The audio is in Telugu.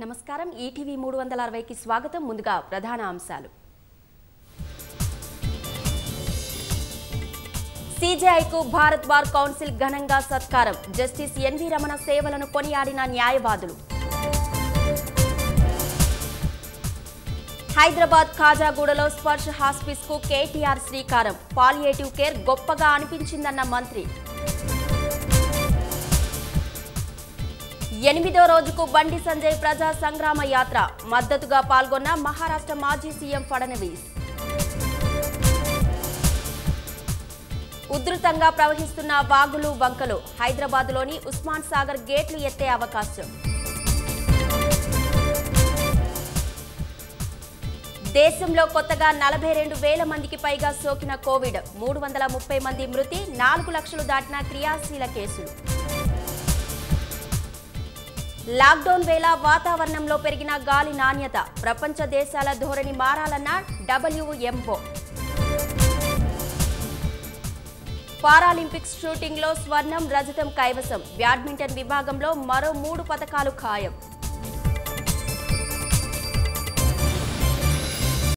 నమస్కారం ఈటీవీ మూడు వందల అరవైకి స్వాగతం ముందుగా ప్రధాన అంశాలు సీజేఐకు భారత్ బార్ కౌన్సిల్ ఘనంగా సత్కారం జస్టిస్ ఎన్వి రమణ సేవలను కొనియాడిన న్యాయవాదులు హైదరాబాద్ ఖాజాగూడలో స్పర్శ హాస్పిస్ కు కేటీఆర్ శ్రీకారం పాలియేటివ్ కేర్ గొప్పగా అనిపించిందన్న మంత్రి ఎనిమిదో రోజుకు బండి సంజయ్ ప్రజా సంగ్రామ యాత్ర మద్దతుగా పాల్గొన్న మహారాష్ట్ర మాజీ సీఎం ఫడణవీస్ ఉధృతంగా ప్రవహిస్తున్న వాగులు వంకలు హైదరాబాద్లోని ఉస్మాన్ సాగర్ గేట్లు ఎత్తే అవకాశం దేశంలో కొత్తగా నలభై రెండు వేల మందికి పైగా సోకిన కోవిడ్ మూడు వందల ముప్పై మంది మృతి నాలుగు లక్షలు దాటిన క్రియాశీల కేసులు లాక్డౌన్ వేళ వాతావరణంలో పెరిగిన గాలి నాణ్యత ప్రపంచ దేశాల ధోరణి మారాలన్న డబ్ల్యూఎంఓ పారాలింపిక్స్ షూటింగ్లో స్వర్ణం రజతం కైవసం బ్యాడ్మింటన్ విభాగంలో మరో మూడు పథకాలు ఖాయం